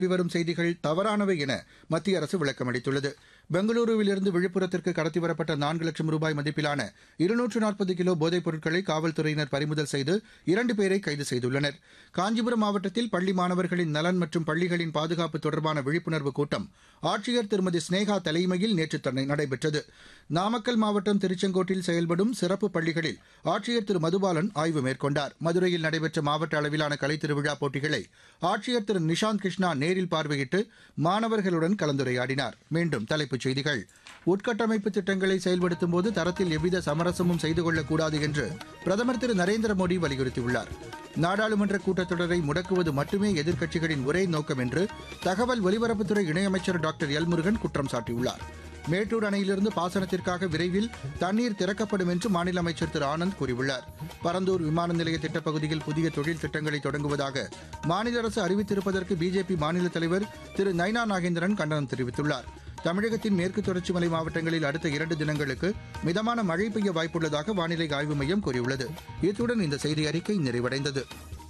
வரும் செய்திகள் தவறானவை என மத்திய அரசு விளக்கம் அளித்துள்ளது பெங்களூருவிலிருந்து விழுப்புரத்திற்கு கடத்தி வரப்பட்ட நான்கு லட்சம் ரூபாய் மதிப்பிலான இருநூற்று நாற்பது கிலோ போதைப் பொருட்களை காவல்துறையினர் பறிமுதல் செய்து இரண்டு பேரை கைது செய்துள்ளனர் காஞ்சிபுரம் மாவட்டத்தில் பள்ளி மாணவர்களின் நலன் மற்றும் பள்ளிகளின் பாதுகாப்பு தொடர்பான விழிப்புணர்வு கூட்டம் ஆட்சியர் திருமதி ஸ்னேகா தலைமையில் நேற்று தன்னை நடைபெற்றது நாமக்கல் மாவட்டம் திருச்செங்கோட்டில் செயல்படும் சிறப்பு பள்ளிகளில் ஆட்சியர் திரு மதுபாலன் ஆய்வு மேற்கொண்டார் மதுரையில் நடைபெற்ற மாவட்ட அளவிலான கலைத் திருவிழா போட்டிகளை ஆட்சியர் திரு நிஷாந்த் கிருஷ்ணா நேரில் பார்வையிட்டு மாணவர்களுடன் கலந்துரையாடினார் மீண்டும் தலைப்புச் செய்திகள் உட்கட்டமைப்பு திட்டங்களை செயல்படுத்தும் போது தரத்தில் எவ்வித சமரசமும் செய்து கொள்ளக்கூடாது என்று பிரதமர் திரு நரேந்திர மோடி வலியுறுத்தியுள்ளார் நாடாளுமன்ற கூட்டத்தொடரை முடக்குவது மட்டுமே எதிர்க்கட்சிகளின் ஒரே நோக்கம் என்று தகவல் ஒலிபரப்புத்துறை இணையமைச்சர் டாக்டர் எல் முருகன் குற்றம் சாட்டியுள்ளார் மேட்டூர் அணையிலிருந்து பாசனத்திற்காக விரைவில் தண்ணீர் திறக்கப்படும் என்று மாநில அமைச்சர் திரு ஆனந்த் கூறியுள்ளார் பரந்தூர் விமான நிலைய திட்டப்பகுதியில் புதிய தொழில் திட்டங்களை தொடங்குவதாக மாநில அரசு அறிவித்திருப்பதற்கு பிஜேபி மாநில தலைவர் திரு நைனா நாகேந்திரன் கண்டனம் தெரிவித்துள்ளார் தமிழகத்தின் மேற்கு தொடர்ச்சி மலை மாவட்டங்களில் அடுத்த இரண்டு தினங்களுக்கு மிதமான மழை பெய்ய வாய்ப்புள்ளதாக வானிலை ஆய்வு மையம் கூறியுள்ளது இத்துடன் இந்த செய்தி அறிக்கை நிறைவடைந்தது